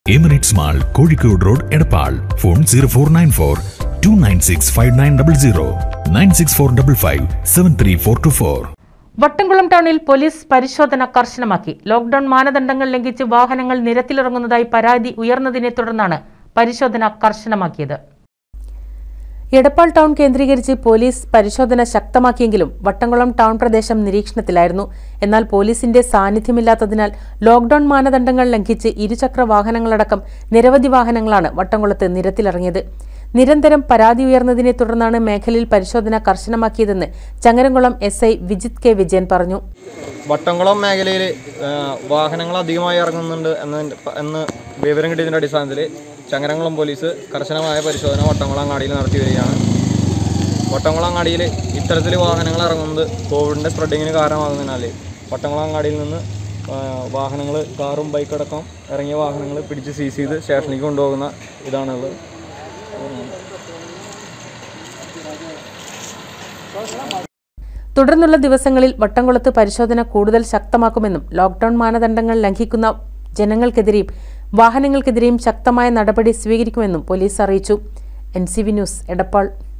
Emirates mall Kozhikode road Edappal phone zero four nine four two nine six five nine double zero nine six four double five seven three four two four Vattamkulam ടൗണിൽ police പരിശോധന കർശനമാക്കി lockdown മാനദണ്ഡങ്ങൾ ലംഘിച്ച് വാഹനങ്ങൾ നിരത്തിലിറങ്ങുന്നതായി പരാതി ഉയർന്നതിനെ തുടർന്നാണ് പരിശോധന കർശനമാക്കിയത് എടപ്പാൾ ടൗൺ കേന്ദ്രീകരിച്ച് പോലീസ് പരിശോധന ശക്തമാക്കിയെങ്കിലും വട്ടംകുളം ടൗൺ പ്രദേശം നിരീക്ഷണത്തിലായിരുന്നു എന്നാൽ പോലീസിന്റെ സാന്നിധ്യമില്ലാത്തതിനാൽ ലോക്ഡൌൺ മാനദണ്ഡങ്ങൾ ലംഘിച്ച് ഇരുചക്ര വാഹനങ്ങളടക്കം നിരവധി വാഹനങ്ങളാണ് വട്ടംകുളത്ത് നിരത്തിലിറങ്ങിയത് നിരന്തരം പരാതി ഉയർന്നതിനെ തുടർന്നാണ് മേഖലയിൽ പരിശോധന കർശനമാക്കിയതെന്ന് Changaramkulam S I Vijith K Vijayan പറഞ്ഞു വട്ടംകുളം മേഖലയിൽ വാഹനങ്ങൾ അധികമായി ഇറങ്ങുന്നുണ്ട് എന്ന് എന്ന് വിവരം കിട്ടിയതിൻ്റെ അടിസ്ഥാനത്തിൽ ചങ്ങരംകുളം പോലീസ് കർശനമായ പരിശോധന വട്ടംകുളം അങ്ങാടിയിൽ നടത്തി വരികയാണ് വട്ടംകുളം അങ്ങാടിയിൽ ഇത്തരത്തിൽ വാഹനങ്ങൾ ഇറങ്ങുന്നത് കോവിഡിൻ്റെ സ്പ്രെഡിങ്ങിന് കാരണമാകുന്നതിനാൽ വട്ടംകുളം അങ്ങാടിയിൽ നിന്ന് വാഹനങ്ങൾ കാറും ബൈക്കടക്കം ഇറങ്ങിയ വാഹനങ്ങൾ പിടിച്ച് സീസ് ചെയ്ത് സ്റ്റേഷനിലേക്ക് കൊണ്ടുപോകുന്ന ഇതാണുള്ളത് തുടർന്നുള്ള ദിവസങ്ങളിൽ വട്ടംകുളത്ത് പരിശോധന കൂടുതൽ ശക്തമാക്കുമെന്നും ലോക്ഡൌൺ മാനദണ്ഡങ്ങൾ ലംഘിക്കുന്ന ജനങ്ങൾക്കെതിരെയും വാഹനങ്ങൾക്കെതിരെയും ശക്തമായ നടപടി സ്വീകരിക്കുമെന്നും പോലീസ് അറിയിച്ചു എൻ ന്യൂസ് എടപ്പാൾ